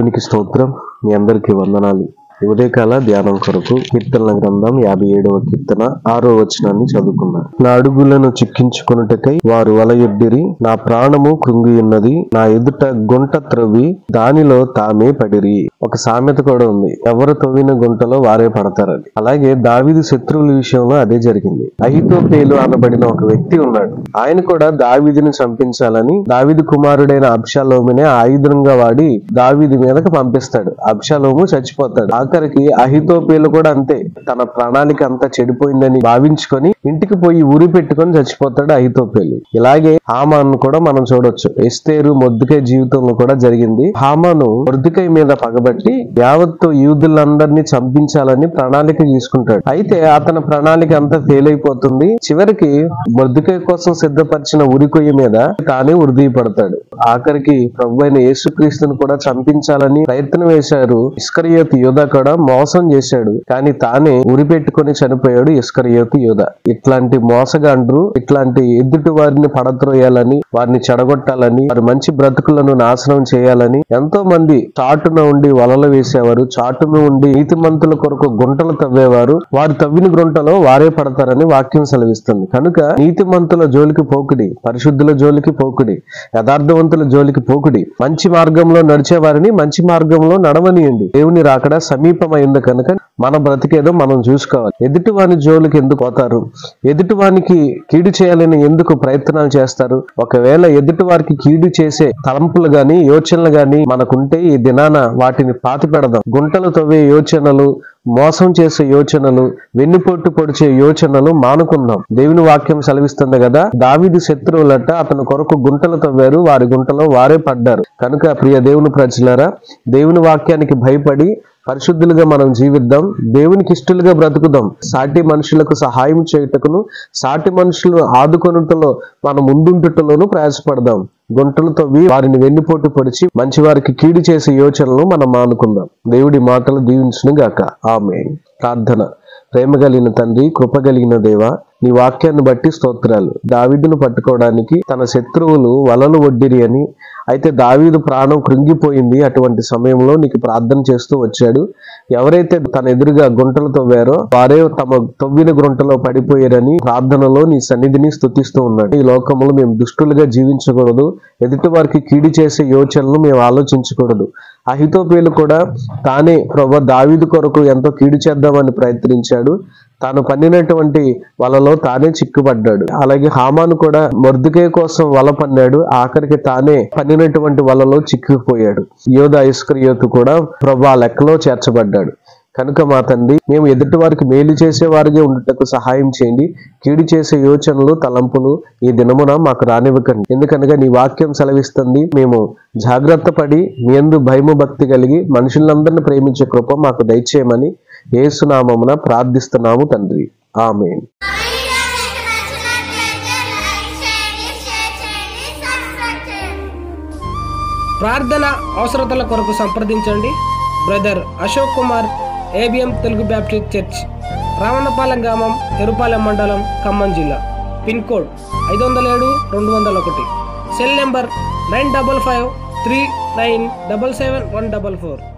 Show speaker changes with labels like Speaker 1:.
Speaker 1: దేవునికి స్తోత్రం మీ అందరికీ వందనాలు ఈ ఉదయకాల ధ్యానం కొరకు కీర్తనల గ్రంథం యాభై ఏడవ కీర్తన ఆరో వచనాన్ని చదువుకున్నారు నా అడుగులను చిక్కించుకొనుటకై వారు వలయొడ్డిరి నా ప్రాణము కృంగి ఉన్నది నా ఎదుట గుంట త్రవ్వి దానిలో తామే పడిరి ఒక సామెత కూడా ఉంది ఎవరు తవ్విన గుంటలో వారే పడతారని అలాగే దావిది శత్రువుల విషయంలో అదే జరిగింది అహితోపేలు అనబడిన ఒక వ్యక్తి ఉన్నాడు ఆయన కూడా దావిదిని చంపించాలని దావిది కుమారుడైన అబ్షాలోమునే ఆయుధంగా వాడి దావిది మీదకి పంపిస్తాడు అబ్షాలోము చచ్చిపోతాడు ఆఖరికి అహితోపేలు కూడా అంతే తన ప్రణాళిక అంతా చెడిపోయిందని భావించుకొని ఇంటికి పోయి ఉరి పెట్టుకొని చచ్చిపోతాడు అహితోపేలు ఇలాగే హామాను కూడా మనం చూడొచ్చు ఎస్తేరు మొద్దుకై జీవితంలో కూడా జరిగింది హామాను మొద్దుకై మీద పగబట్టి యావత్తు యూదులందరినీ చంపించాలని ప్రణాళిక తీసుకుంటాడు అయితే అతని ప్రణాళిక అంతా ఫెయిల్ అయిపోతుంది చివరికి మొద్దుకై కోసం సిద్ధపరిచిన ఉరికొయ్య మీద తానే ఉరిదీ పడతాడు ఆఖరికి ప్రభు అయిన యేసుక్రీస్తుని కూడా చంపించాలని ప్రయత్నం వేశారు ఇస్కరియోతు యోధ కూడా మోసం చేశాడు కానీ తానే ఉరి పెట్టుకొని చనిపోయాడు ఇస్కరియోతు యోధ ఇట్లాంటి మోసగాండ్రు ఇట్లాంటి ఎదుటి వారిని పడద్రోయాలని వారిని చెడగొట్టాలని వారి మంచి బ్రతుకులను నాశనం చేయాలని ఎంతో మంది చాటున ఉండి వలలు వేసేవారు చాటున ఉండి నీతిమంతుల కొరకు గుంటలు తవ్వేవారు వారు తవ్విన గుంటలో వారే పడతారని వాక్యం సెలవిస్తుంది కనుక నీతిమంతుల జోలికి పోకుడి పరిశుద్ధుల జోలికి పోకుడి యథార్థవంతుల జోలికి పోకుడి మంచి మార్గంలో నడిచే వారిని మంచి మార్గంలో నడవనియండి దేవుని రాకడ సమీపమైంది కనుక మన బ్రతికేదో మనం చూసుకోవాలి ఎదుటి వాని జోలికి ఎందుకు పోతారు ఎదుటి వానికి కీడు చేయాలని ఎందుకు ప్రయత్నాలు చేస్తారు ఒకవేళ ఎదుటి వారికి కీడు చేసే తలంపులు గాని యోచనలు గాని మనకుంటే ఈ దినాన వాటిని పాతి పెడదాం గుంటలు తవ్వే యోచనలు మోసం చేసే యోచనలు వెన్నుపోటు పొడిచే యోచనలు మానుకుందాం దేవుని వాక్యం సెలవిస్తుంది కదా దావిది శత్రువులట అతని కొరకు గుంటలు తవ్వారు వారి గుంటలో వారే పడ్డారు కనుక ప్రియ దేవుని ప్రజలారా దేవుని వాక్యానికి భయపడి పరిశుద్ధులుగా మనం జీవిద్దాం దేవునికి ఇష్టలుగా బ్రతుకుదాం సాటి మనుషులకు సహాయం చేయుటకును సాటి మనుషులను ఆదుకొనుటలో మనం ముందుంటుటలోను ప్రయాసపడదాం గుంటలు తవ్వి వారిని వెన్నుపోటు పొడిచి మంచి వారికి కీడు చేసే యోచనలు మనం మానుకుందాం దేవుడి మాటలు దీవించును గాక ఆమె ప్రార్థన ప్రేమ కలిగిన తండ్రి కృప కలిగిన దేవ నీ వాక్యాన్ని బట్టి స్తోత్రాలు దావీదును పట్టుకోవడానికి తన శత్రువులు వలలు ఒడ్డిరి అని అయితే దావీదు ప్రాణం కృంగిపోయింది అటువంటి సమయంలో నీకు ప్రార్థన చేస్తూ వచ్చాడు ఎవరైతే తన ఎదురుగా గుంటలు తవ్వారో వారే తమ తవ్విన గుంటలో పడిపోయారని ప్రార్థనలో నీ సన్నిధిని స్తుతిస్తూ ఉన్నాడు ఈ లోకంలో మేము దుష్టులుగా జీవించకూడదు ఎదుటి వారికి కీడు చేసే యోచనలు మేము ఆలోచించకూడదు అహితోపేలు కూడా తానే ప్రభు దావీదు కొరకు ఎంతో కీడు చేద్దామని ప్రయత్నించాడు తాను పన్నినటువంటి వలలో తానే చిక్కుపడ్డాడు అలాగే హామాను కూడా మొర్దుకే కోసం వల పన్నాడు ఆఖరికి తానే పన్నినటువంటి వలలో చిక్కుపోయాడు యోధ ఇస్కరియోతు కూడా ప్రభా లెక్కలో చేర్చబడ్డాడు కనుక మా తండ్రి మేము ఎదుటి వారికి మేలు చేసే వారిగా ఉండుటకు సహాయం చేయండి కీడు చేసే యోచనలు తలంపులు ఈ దినమున మాకు రానివ్వకండి ఎందుకనగా నీ వాక్యం సెలవిస్తుంది మేము జాగ్రత్త పడి మీ అందు భయము భక్తి కలిగి మనుషులందరిని ప్రేమించే కృప మాకు దయచేయమని ఏసునామమున ప్రార్థిస్తున్నాము తండ్రి ఆమె
Speaker 2: వీడియో మీకు నచ్చినట్లయితే లైక్ చేయండి షేర్ చేయండి సబ్స్క్రైబ్ చేయండి
Speaker 3: ప్రార్థన అవసరతల కొరకు సంప్రదించండి brother Ashok Kumar ABM Telugu Baptist Church Ravanapalem గ్రామం ఎరుపాలెం మండలం ఖమ్మం జిల్లా పిన్ కోడ్ ఐదు వందల ఏడు రెండు వందల ఒకటి cell number nine double five three nine double seven one double four